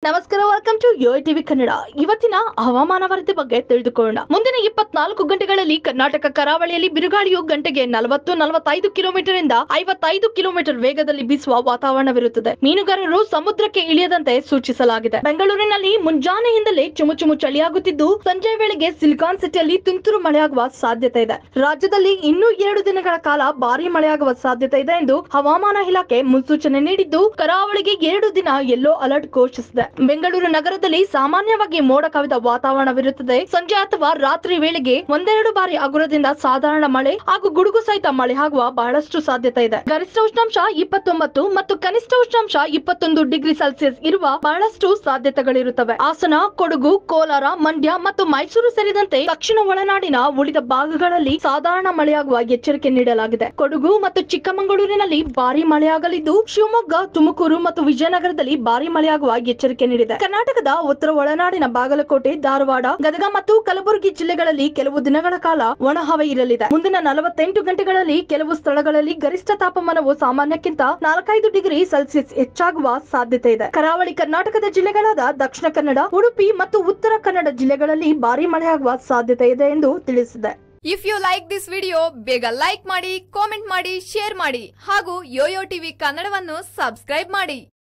ನಮಸ್ಕಾರ welcome to Yo TV Kannada ಇವತ್ತಿನ ಹವಾಮಾನ ವರದಿ ಬಗ್ಗೆ ತಿಳಿದುಕೊಳ್ಳೋಣ ಮುಂದಿನ ಇಪ್ಪತ್ನಾಲ್ಕು ಗಂಟೆಗಳಲ್ಲಿ ಕರ್ನಾಟಕ ಕರಾವಳಿಯಲ್ಲಿ ಬಿರುಗಾಳಿಯು ಗಂಟೆಗೆ ನಲವತ್ತು ನಲವತ್ತೈದು ಕಿಲೋಮೀಟರ್ ಇಂದ ಐವತ್ತೈದು ಕಿಲೋಮೀಟರ್ ವೇಗದಲ್ಲಿ ಬೀಸುವ ವಾತಾವರಣವಿರುತ್ತದೆ ಮೀನುಗಾರರು ಸಮುದ್ರಕ್ಕೆ ಇಳಿಯದಂತೆ ಸೂಚಿಸಲಾಗಿದೆ ಬೆಂಗಳೂರಿನಲ್ಲಿ ಮುಂಜಾನೆಯಿಂದಲೇ ಚುಮು ಚುಮು ಚಳಿಯಾಗುತ್ತಿದ್ದು ಸಂಜೆ ವೇಳೆಗೆ ಸಿಲಿಕಾನ್ ಸಿಟಿಯಲ್ಲಿ ತುಂತುರು ಮಳೆಯಾಗುವ ಸಾಧ್ಯತೆ ಇದೆ ರಾಜ್ಯದಲ್ಲಿ ಇನ್ನೂ ಎರಡು ದಿನಗಳ ಕಾಲ ಭಾರಿ ಮಳೆಯಾಗುವ ಸಾಧ್ಯತೆ ಇದೆ ಎಂದು ಹವಾಮಾನ ಇಲಾಖೆ ಮುನ್ಸೂಚನೆ ನೀಡಿದ್ದು ಕರಾವಳಿಗೆ ಎರಡು ದಿನ ಯೆಲ್ಲೋ ಅಲರ್ಟ್ ಘೋಷಿಸಿದೆ ಬೆಂಗಳೂರು ನಗರದಲ್ಲಿ ಸಾಮಾನ್ಯವಾಗಿ ಮೋಡ ಕವಿದ ವಾತಾವರಣವಿರುತ್ತದೆ ಸಂಜೆ ಅಥವಾ ರಾತ್ರಿ ವೇಳೆಗೆ ಒಂದೆರಡು ಬಾರಿ ಹಗುರದಿಂದ ಸಾಧಾರಣ ಮಳೆ ಹಾಗೂ ಗುಡುಗು ಸಹಿತ ಮಳೆ ಆಗುವ ಬಹಳಷ್ಟು ಸಾಧ್ಯತೆ ಇದೆ ಗರಿಷ್ಠ ಉಷ್ಣಾಂಶ ಇಪ್ಪತ್ತೊಂಬತ್ತು ಮತ್ತು ಕನಿಷ್ಠ ಉಷ್ಣಾಂಶ ಇಪ್ಪತ್ತೊಂದು ಡಿಗ್ರಿ ಸೆಲ್ಸಿಯಸ್ ಇರುವ ಬಹಳಷ್ಟು ಸಾಧ್ಯತೆಗಳಿರುತ್ತವೆ ಹಾಸನ ಕೊಡಗು ಕೋಲಾರ ಮಂಡ್ಯ ಮತ್ತು ಮೈಸೂರು ಸೇರಿದಂತೆ ದಕ್ಷಿಣ ಒಳನಾಡಿನ ಉಳಿದ ಭಾಗಗಳಲ್ಲಿ ಸಾಧಾರಣ ಮಳೆಯಾಗುವ ಎಚ್ಚರಿಕೆ ನೀಡಲಾಗಿದೆ ಕೊಡಗು ಮತ್ತು ಚಿಕ್ಕಮಗಳೂರಿನಲ್ಲಿ ಭಾರಿ ಮಳೆಯಾಗಲಿದ್ದು ಶಿವಮೊಗ್ಗ ತುಮಕೂರು ಮತ್ತು ವಿಜಯನಗರದಲ್ಲಿ ಭಾರಿ ಮಳೆಯಾಗುವ ಎಚ್ಚರಿಕೆ ನೀಡಿದೆ ಕರ್ನಾಟಕದ ಉತ್ತರ ಒಳನಾಡಿನ ಬಾಗಲಕೋಟೆ ಧಾರವಾಡ ಗದಗ ಮತ್ತು ಕಲಬುರಗಿ ಜಿಲ್ಲೆಗಳಲ್ಲಿ ಕೆಲವು ದಿನಗಳ ಕಾಲ ಒಣಹವೆ ಇರಲಿದೆ ಮುಂದಿನ ನಲವತ್ತೆಂಟು ಗಂಟೆಗಳಲ್ಲಿ ಕೆಲವು ಸ್ಥಳಗಳಲ್ಲಿ ಗರಿಷ್ಠ ತಾಪಮಾನವು ಸಾಮಾನ್ಯಕ್ಕಿಂತ ನಾಲ್ಕೈದು ಡಿಗ್ರಿ ಸೆಲ್ಸಿಯಸ್ ಹೆಚ್ಚಾಗುವ ಸಾಧ್ಯತೆ ಇದೆ ಕರಾವಳಿ ಕರ್ನಾಟಕದ ಜಿಲ್ಲೆಗಳಾದ ದಕ್ಷಿಣ ಕನ್ನಡ ಉಡುಪಿ ಮತ್ತು ಉತ್ತರ ಕನ್ನಡ ಜಿಲ್ಲೆಗಳಲ್ಲಿ ಭಾರಿ ಮಳೆಯಾಗುವ ಸಾಧ್ಯತೆ ಇದೆ ಎಂದು ತಿಳಿಸಿದೆ if you like this video ಬೇಗ ಲೈಕ್ ಮಾಡಿ ಕಾಮೆಂಟ್ ಮಾಡಿ ಶೇರ್ ಮಾಡಿ ಹಾಗೂ ಯೋಯೋ ಟಿವಿ ಕನ್ನಡವನ್ನು ಸಬ್ಸ್ಕ್ರೈಬ್ ಮಾಡಿ